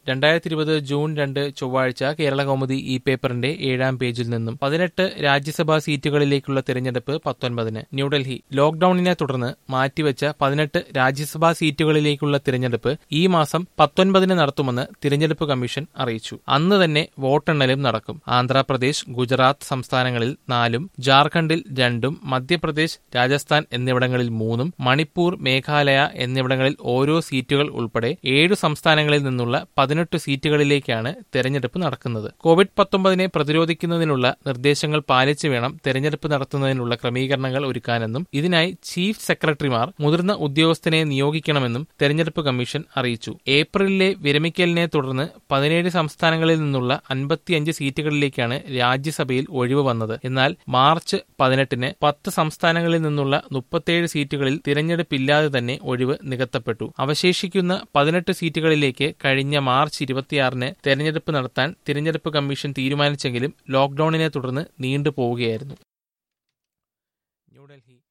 രണ്ടായിരത്തി ഇരുപത് ജൂൺ രണ്ട് ചൊവ്വാഴ്ച കേരള കൗമുദി ഈ പേപ്പറിന്റെ ഏഴാം പേജിൽ നിന്നും പതിനെട്ട് രാജ്യസഭാ സീറ്റുകളിലേക്കുള്ള തിരഞ്ഞെടുപ്പ് പത്തൊൻപതിന് ന്യൂഡൽഹി ലോക്ഡൌണിനെ തുടർന്ന് മാറ്റിവെച്ച പതിനെട്ട് രാജ്യസഭാ സീറ്റുകളിലേക്കുള്ള തിരഞ്ഞെടുപ്പ് ഈ മാസം പത്തൊൻപതിന് നടത്തുമെന്ന് തിരഞ്ഞെടുപ്പ് കമ്മീഷൻ അറിയിച്ചു അന്ന് തന്നെ വോട്ടെണ്ണലും നടക്കും ആന്ധ്രാപ്രദേശ് ഗുജറാത്ത് സംസ്ഥാനങ്ങളിൽ നാലും ജാർഖണ്ഡിൽ രണ്ടും മധ്യപ്രദേശ് രാജസ്ഥാൻ എന്നിവിടങ്ങളിൽ മൂന്നും മണിപ്പൂർ മേഘാലയ എന്നിവിടങ്ങളിൽ ഓരോ സീറ്റുകൾ ഉൾപ്പെടെ ഏഴു സംസ്ഥാനങ്ങളിൽ നിന്നുള്ള പതിനെട്ട് സീറ്റുകളിലേക്കാണ് തെരഞ്ഞെടുപ്പ് നടക്കുന്നത് കോവിഡ് പത്തൊമ്പതിനെ പ്രതിരോധിക്കുന്നതിനുള്ള നിർദ്ദേശങ്ങൾ പാലിച്ചു വേണം തെരഞ്ഞെടുപ്പ് നടത്തുന്നതിനുള്ള ക്രമീകരണങ്ങൾ ഒരുക്കാനെന്നും ഇതിനായി ചീഫ് സെക്രട്ടറിമാർ മുതിർന്ന ഉദ്യോഗസ്ഥനെ നിയോഗിക്കണമെന്നും തെരഞ്ഞെടുപ്പ് കമ്മീഷൻ അറിയിച്ചു ഏപ്രിലിലെ വിരമിക്കലിനെ തുടർന്ന് പതിനേഴ് സംസ്ഥാനങ്ങളിൽ നിന്നുള്ള അൻപത്തിയഞ്ച് സീറ്റുകളിലേക്കാണ് രാജ്യസഭയിൽ ഒഴിവ് വന്നത് എന്നാൽ മാർച്ച് പതിനെട്ടിന് പത്ത് സംസ്ഥാനങ്ങളിൽ നിന്നുള്ള മുപ്പത്തേഴ് സീറ്റുകളിൽ തിരഞ്ഞെടുപ്പില്ലാതെ തന്നെ ഒഴിവ് നികത്തപ്പെട്ടു അവശേഷിക്കുന്ന പതിനെട്ട് സീറ്റുകളിലേക്ക് കഴിഞ്ഞ മാർച്ച് ഇരുപത്തിയാറിന് തെരഞ്ഞെടുപ്പ് നടത്താൻ തിരഞ്ഞെടുപ്പ് കമ്മീഷൻ തീരുമാനിച്ചെങ്കിലും ലോക്ഡൌണിനെ തുടർന്ന് നീണ്ടുപോവുകയായിരുന്നു ന്യൂഡൽഹി